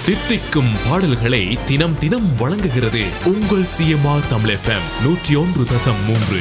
தித்திக்கும் பாடல்களை தினம் தினம் வழங்குகிறது உங்கள் சிஎம்ஆர் தமிழ் எஃப்எம் நூற்றி ஒன்று தசம் மூன்று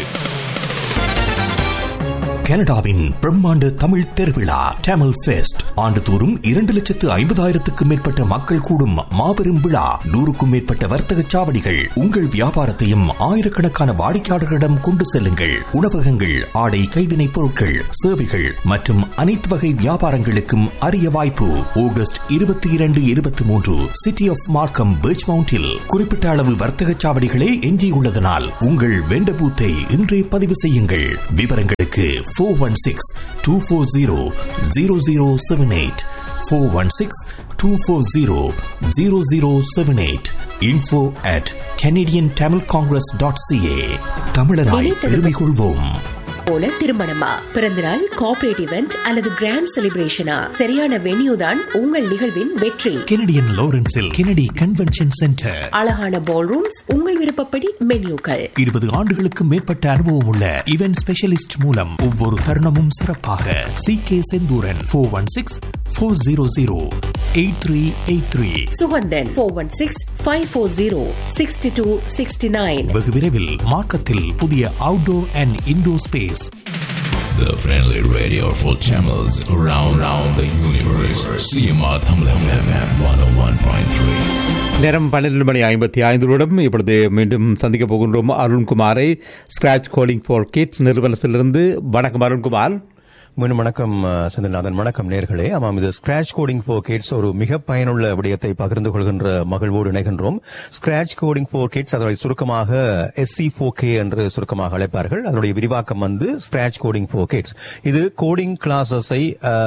கனடாவின் பிரம்மாண்ட தமிழ் திருவிழா டேமல் ஃபெஸ்ட் ஆண்டுதோறும் இரண்டு லட்சத்து ஐம்பதாயிரத்துக்கும் மேற்பட்ட மக்கள் கூடும் மாபெரும் விழா நூறுக்கும் மேற்பட்ட வர்த்தக சாவடிகள் உங்கள் வியாபாரத்தையும் ஆயிரக்கணக்கான வாடிக்கையாளர்களிடம் கொண்டு செல்லுங்கள் உணவகங்கள் ஆடை கைவினைப் பொருட்கள் சேவைகள் மற்றும் அனைத்து வகை வியாபாரங்களுக்கும் அரிய வாய்ப்பு ஆகஸ்ட் இருபத்தி இரண்டு இருபத்தி மூன்று சிட்டி ஆஃப் மார்க்கம் பீச் மவுண்டில் குறிப்பிட்ட அளவு வர்த்தக சாவடிகளே எஞ்சியுள்ளதனால் உங்கள் வெண்ட பூத்தை இன்றே பதிவு செய்யுங்கள் விவரங்களுக்கு four one six two four zero zero zero seven eight four one six two four zero zero zero seven eight info at Canadian Tamil congress dot CA தமிழராய் பெருமை கொள்வோம் போல திருமணமா பிறந்தநாள் கார்ப்பரேட் இவெண்ட் அல்லது கிராண்ட் செலிப்ரேஷனா சரியான வென்யூ தான் உங்கள் நிகழ்வின் வெற்றி கெனடியன் லாரன்ஸில் கெனடி கன்வென்ஷன் சென்டர் அழகான பால் ரூம்ஸ் உங்கள் விருப்பப்படி மென்யூக்கள் இருபது ஆண்டுகளுக்கு மேற்பட்ட அனுபவம் உள்ள இவென்ட் ஸ்பெஷலிஸ்ட் மூலம் ஒவ்வொரு தருணமும் சிறப்பாக C K Senthooran four one six four zero zero eight three eight three Suganthan four one six five four zero sixty two sixty nine வெகு விரைவில் மார்க்கத்தில் புதிய outdoor and indoor space The friendly radio for channels around, around the universe. CMR Tamil FM 101.3. நேரம் பன்னிரண்டு மணி ஐம்பத்தி ஐந்து நிமிடம் இப்பொழுது மீண்டும் சந்திக்க போகின்றோம் அருண்குமாரை ஸ்கிராச் கோலிங் ஃபார் கிட்ஸ் நிறுவனத்திலிருந்து வணக்கம் அருண்குமார் மீண்டும் வணக்கம் அஹ், செந்தில்நாதன் வணக்கம் நேர்களே ஆமாம் இது ஸ்கிராச் கோடிங் ஃபோர் கிட்ஸ் ஒரு மிக பயனுள்ள விடயத்தை பகிர்ந்து கொள்கின்ற மகிழ்வோடு இணைகின்றோம் ஸ்கிராச் கோடிங் ஃபோர் கிட்ஸ் அதனுடைய சுருக்கமாக எஸ்சி ஃபோர் கே என்று சுருக்கமாக அழைப்பார்கள் அதனுடைய விரிவாக்கம் வந்து ஸ்கிராச் கோடிங் ஃபோர் கிட்ஸ் இது கோடிங் கிளாஸஸை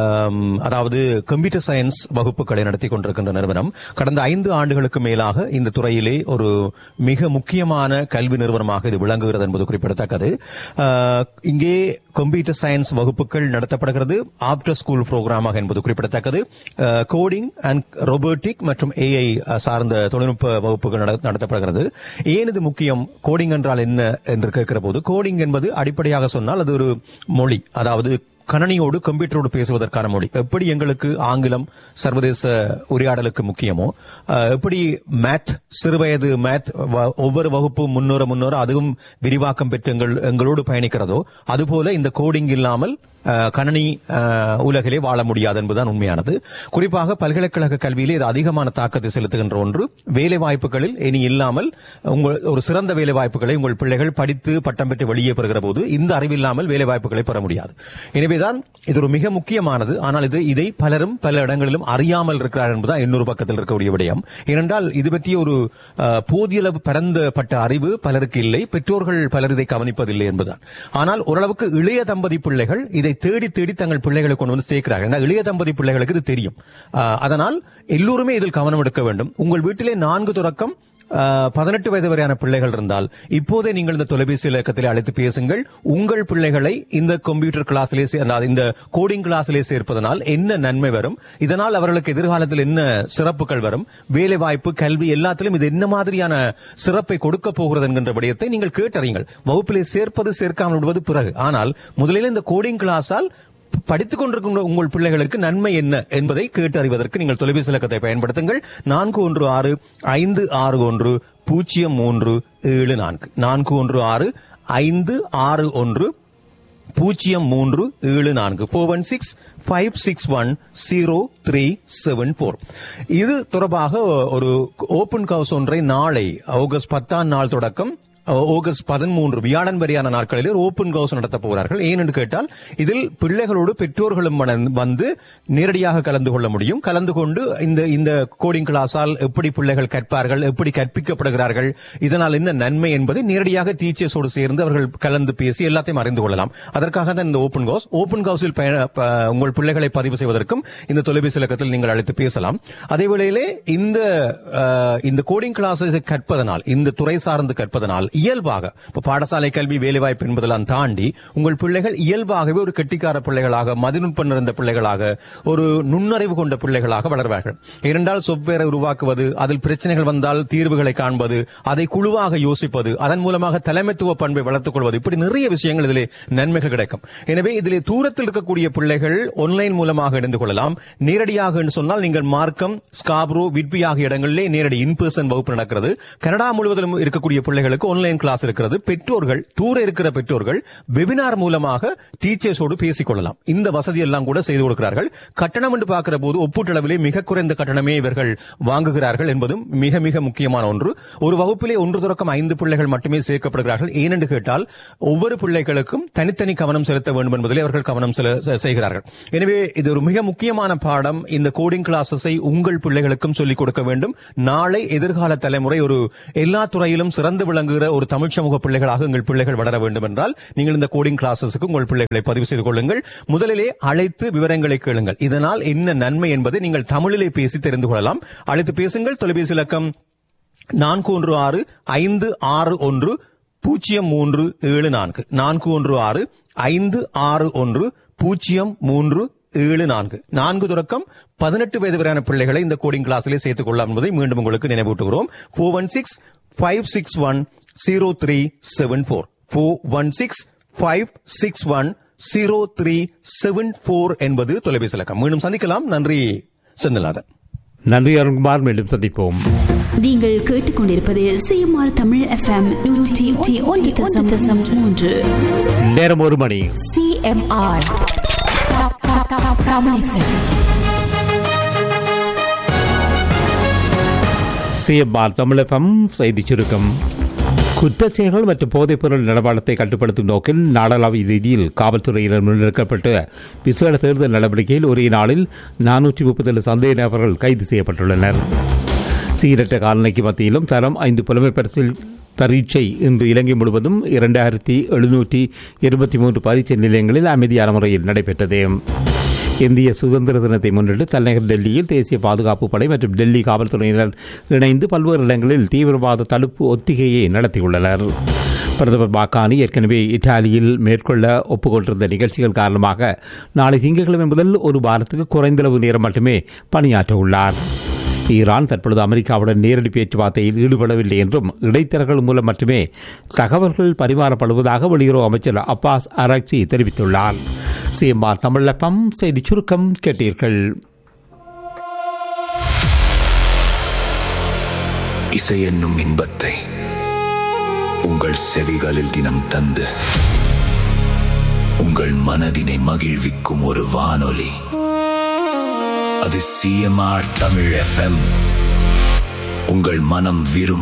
அதாவது கம்ப்யூட்டர் சயின்ஸ் வகுப்புகளை நடத்தி கொண்டிருக்கின்ற நிறுவனம் கடந்த ஐந்து ஆண்டுகளுக்கு மேலாக இந்த துறையிலே ஒரு மிக முக்கியமான கல்வி நிறுவனமாக இது விளங்குகிறது என்பது குறிப்பிடத்தக்கது அஹ், இங்கே கம்ப்யூட்டர் சயின்ஸ் வகுப்புகள் நடத்தப்படுகிறது ஆஃப்டர் ஸ்கூல் புரோகிராமாக என்பது குறிப்பிடத்தக்கது கோடிங் அண்ட் ரோபோட்டிக் மற்றும் ஏஐ சார்ந்த தொழில்நுட்ப வகுப்புகள் நட- நடத்தப்படுகிறது ஏன் இது முக்கியம் கோடிங் என்றால் என்ன என்று கேட்கிற போது கோடிங் என்பது அடிப்படையாக சொன்னால் அது ஒரு மொழி அதாவது கணனியோடு கம்ப்யூட்டரோடு பேசுவதற்கான மொழி எப்படி எங்களுக்கு ஆங்கிலம் சர்வதேச உரையாடலுக்கு முக்கியமோ அஹ், எப்படி மேத் சிறுவயது மேத் வ- ஒவ்வொரு வகுப்பும் முன்னோர முன்னோர அதுவும் விரிவாக்கம் பெற்று எங்கள் எங்களோடு பயணிக்கிறதோ அதுபோல இந்த கோடிங் இல்லாமல் அஹ், கணனி அஹ், உலகிலே வாழ முடியாது என்பதுதான் உண்மையானது குறிப்பாக பல்கலைக்கழக கல்வியிலே இது அதிகமான தாக்கத்தை செலுத்துகின்ற ஒன்று வேலை வாய்ப்புகளில் இனி இல்லாமல் உங்கள் ஒரு சிறந்த வேலை வாய்ப்புகளை உங்கள் பிள்ளைகள் படித்து பட்டம் பெற்று வெளியே பெறுகிற போது இந்த அறிவில்லாமல் வேலை வாய்ப்புகளை பெற முடியாது எனவேதான் இது ஒரு மிக முக்கியமானது ஆனால் இது இதை பலரும் பல இடங்களிலும் அறியாமல் இருக்கிறார் என்பதுதான் இன்னொரு பக்கத்தில் இருக்கக்கூடிய விடயம் ஏனென்றால் இது பற்றிய ஒரு அஹ், போதிய அளவு பரந்தப்பட்ட அறிவு பலருக்கு இல்லை பெற்றோர்கள் பலர் இதை கவனிப்பதில்லை என்பதுதான் ஆனால் ஓரளவுக்கு இளைய தம்பதி பிள்ளைகள் இதை தேடி தேடி தங்கள் பிள்ளைகளை கொண்டு வந்து சேர்க்கிறார்கள் ஏன்னா இளைய தம்பதி பிள்ளைகளுக்கு இது தெரியும் அஹ், அதனால் எல்லோருமே இதில் கவனம் எடுக்க வேண்டும் உங்கள் வீட்டிலே நான்கு தொடக்கம் அஹ், பதினெட்டு வயது வரையான பிள்ளைகள் இருந்தால் இப்போதே நீங்கள் இந்த தொலைபேசி இலக்கத்தில் அழைத்து பேசுங்கள் உங்கள் பிள்ளைகளை இந்த கம்ப்யூட்டர் கிளாஸிலே சே- அதாவது இந்த கோடிங் கிளாஸிலே சேர்ப்பதனால் என்ன நன்மை வரும் இதனால் அவர்களுக்கு எதிர்காலத்தில் என்ன சிறப்புகள் வரும் வேலை வாய்ப்பு கல்வி எல்லாத்திலும் இது என்ன மாதிரியான சிறப்பை கொடுக்க போகிறது என்கின்ற விடயத்தை நீங்கள் கேட்டறியுங்கள் வகுப்பிலே சேர்ப்பது சேர்க்காமல் விடுவது பிறகு ஆனால் முதலில் இந்த கோடிங் கிளாஸால் படித்துக் கொண்டிருக்கின்ற உங்கள் பிள்ளைகளுக்கு நன்மை என்ன என்பதை கேட்டு அறிவதற்கு நீங்கள் தொலைபேசி இலக்கத்தை பயன்படுத்துங்கள் நான்கு ஒன்று ஆறு ஐந்து ஆறு ஒன்று பூஜ்ஜியம் மூன்று ஏழு நான்கு நான்கு ஒன்று ஆறு ஐந்து ஆறு ஒன்று பூஜ்ஜியம் மூன்று ஏழு நான்கு four one six five six one zero three seven four இது தொடர்பாக ஒரு ஓபன் ஹவுஸ் ஒன்றை நாளை ஆகஸ்ட் பத்தாம் நாள் தொடக்கம் ஆகஸ்ட் பதிமூன்று வியாழன் வரையான நாட்களில் ஒரு ஓபன் ஹவுஸ் நடத்த போகிறார்கள் ஏன் என்று கேட்டால் இதில் பிள்ளைகளோடு பெற்றோர்களும் வன- வந்து நேரடியாக கலந்து கொள்ள முடியும் கலந்து கொண்டு இந்த இந்த கோடிங் கிளாஸால் எப்படி பிள்ளைகள் கற்பார்கள் எப்படி கற்பிக்கப்படுகிறார்கள் இதனால் என்ன நன்மை என்பதை நேரடியாக டீச்சர்ஸோடு சேர்ந்து அவர்கள் கலந்து பேசி எல்லாத்தையும் அறிந்து கொள்ளலாம் அதற்காக தான் இந்த ஓபன் ஹவுஸ் ஓபன் ஹவுஸில் பயண- ப- உங்கள் பிள்ளைகளை பதிவு செய்வதற்கும் இந்த தொலைபேசி இலக்கத்தில் நீங்கள் அழைத்து பேசலாம் அதே வேளையிலே இந்த அஹ், இந்த கோடிங் கிளாஸஸ் கற்பதனால் இந்த துறை சார்ந்து கற்பதனால் இயல்பாக இப்ப பாடசாலை கல்வி வேலைவாய்ப்பு என்பதெல்லாம் தாண்டி உங்கள் பிள்ளைகள் இயல்பாகவே ஒரு கெட்டிக்கார பிள்ளைகளாக மதிநுட்பம் நிறைந்த பிள்ளைகளாக ஒரு நுண்ணறிவு கொண்ட பிள்ளைகளாக வளர்வார்கள் இரண்டால் சொவ்வேரை உருவாக்குவது அதில் பிரச்சனைகள் வந்தால் தீர்வுகளை காண்பது அதை குழுவாக யோசிப்பது அதன் மூலமாக தலைமைத்துவ பண்பை வளர்த்துக் கொள்வது இப்படி நிறைய விஷயங்கள் இதிலே நன்மைகள் கிடைக்கும் எனவே இதிலே தூரத்தில் இருக்கக்கூடிய பிள்ளைகள் ஆன்லைன் மூலமாக இணைந்து கொள்ளலாம் நேரடியாக என்று சொன்னால் நீங்கள் மார்க்கம் ஸ்காப்ரோ விட்பி ஆகிய இடங்களிலே நேரடி இன் பர்சன் வகுப்பு நடக்கிறது கனடா முழுவதிலும் இருக்கக்கூடிய பிள்ளைகளுக்கு ஆன்லைன் கிளாஸ் இருக்கிறது பெற்றோர்கள் தூர இருக்கிற பெற்றோர்கள் வெபினார் மூலமாக டீச்சர்ஸோடு பேசிக் கொள்ளலாம் இந்த வசதி எல்லாம் கூட செய்து கொடுக்கிறார்கள் கட்டணம் என்று பார்க்கிற போது ஒப்பீட்டளவிலே மிக குறைந்த கட்டணமே இவர்கள் வாங்குகிறார்கள் என்பதும் மிக மிக முக்கியமான ஒன்று ஒரு வகுப்பிலே ஒன்று தொடக்கம் ஐந்து பிள்ளைகள் மட்டுமே சேர்க்கப்படுகிறார்கள் ஏனென்று கேட்டால் ஒவ்வொரு பிள்ளைகளுக்கும் தனித்தனி கவனம் செலுத்த வேண்டும் என்பதிலே அவர்கள் கவனம் செல- செ- செய்கிறார்கள் எனவே இது ஒரு மிக முக்கியமான பாடம் இந்த கோடிங் கிளாஸஸை உங்கள் பிள்ளைகளுக்கும் சொல்லிக் கொடுக்க வேண்டும் நாளை எதிர்கால தலைமுறை ஒரு எல்லா துறையிலும் சிறந்து விளங்குகிற ஒரு தமிழ் சமூக பிள்ளைகளாக உங்கள் பிள்ளைகள் வளர வேண்டும் என்றால் நீங்கள் இந்த கோடிங் கிளாஸஸுக்கு உங்கள் பிள்ளைகளை பதிவு செய்து கொள்ளுங்கள் முதலிலே அழைத்து விவரங்களை கேளுங்கள் இதனால் என்ன நன்மை என்பதை நீங்கள் தமிழிலே பேசி தெரிந்து கொள்ளலாம் அழைத்து பேசுங்கள் தொலைபேசி இலக்கம் நான்கு ஒன்று ஆறு ஐந்து ஆறு ஒன்று பூஜ்ஜியம் மூன்று ஏழு நான்கு நான்கு ஒன்று ஆறு ஐந்து ஆறு ஒன்று பூஜ்ஜியம் மூன்று ஏழு நான்கு நான்கு தொடக்கம் பதினெட்டு வயது வரையான பிள்ளைகளை இந்த கோடிங் கிளாஸிலே சேர்த்துக் கொள்ளலாம் என்பதை மீண்டும் உங்களுக்கு நினைவூட்டுகிறோம் four one six five six one zero three seven four four one six five six one zero three seven four என்பது தொலைபேசி இலக்கம் மீண்டும் சந்திக்கலாம் நன்றி செந்தில்நாதன் நன்றி அருண்குமார் மீண்டும் சந்திப்போம் நீங்கள் கேட்டுக்கொண்டிருப்பது சிஎம்ஆர் தமிழ் எஃப்எம் நூற்றி ஒன்று தசம் தசம் மூன்று நேரம் ஒரு மணி CMR Tamil FM CMR Tamilagam செய்தி சுருக்கம் குற்றச் செயல்கள் மற்றும் போதைப்பொருள் நடமாட்டத்தை கட்டுப்படுத்தும் நோக்கில் நாடளாவிய ரீதியில் காவல்துறையினர் முன்னெடுக்கப்பட்ட விசேட தேர்தல் நடவடிக்கையில் ஒரே நாளில் நானூற்றி முப்பத்தேழு சந்தேக நபர்கள் கைது செய்யப்பட்டுள்ளனர் சீரற்ற காலநிலைக்கு மத்தியிலும் தரம் ஐந்து புலமை பரிசில் பரீட்சை இன்று இலங்கை முழுவதும் இரண்டாயிரத்தி எழுநூற்றி இருபத்தி மூன்று பரீட்சை நிலையங்களில் அமைதியான முறையில் நடைபெற்றது இந்திய சுதந்திர தினத்தை முன்னிட்டு தலைநகர் டெல்லியில் தேசிய பாதுகாப்பு படை மற்றும் டெல்லி காவல்துறையினர் இணைந்து பல்வேறு இடங்களில் தீவிரவாத தடுப்பு ஒத்திகையை நடத்தியுள்ளனர் பிரதமர் பாக்கானி ஏற்கனவே இத்தாலியில் மேற்கொள்ள ஒப்புக்கொண்டிருந்த நிகழ்ச்சிகள் காரணமாக நாளை திங்கட்கிழமை முதல் ஒரு வாரத்துக்கு குறைந்தளவு நேரம் மட்டுமே பணியாற்ற உள்ளார் ஈரான் தற்பொழுது அமெரிக்காவுடன் நேரடி பேச்சுவார்த்தையில் ஈடுபடவில்லை என்றும் இடைத்தரகர்கள் மூலம் மட்டுமே தகவல்கள் பரிமாறப்படுவதாக வெளியுறவு அமைச்சர் அப்பாஸ் அராக்சி தெரிவித்துள்ளார் சிஎம்ஆர் தமிழப்பம் செய்தி சுருக்கம் கேட்டீர்கள் இசை என்னும் இன்பத்தை உங்கள் செவிகளில் தினம் தந்து உங்கள் மனதினை மகிழ்விக்கும் ஒரு வானொலி அது சிஎம்ஆர் தமிழ் எஃப்எம் உங்கள் மனம் விரும்பும்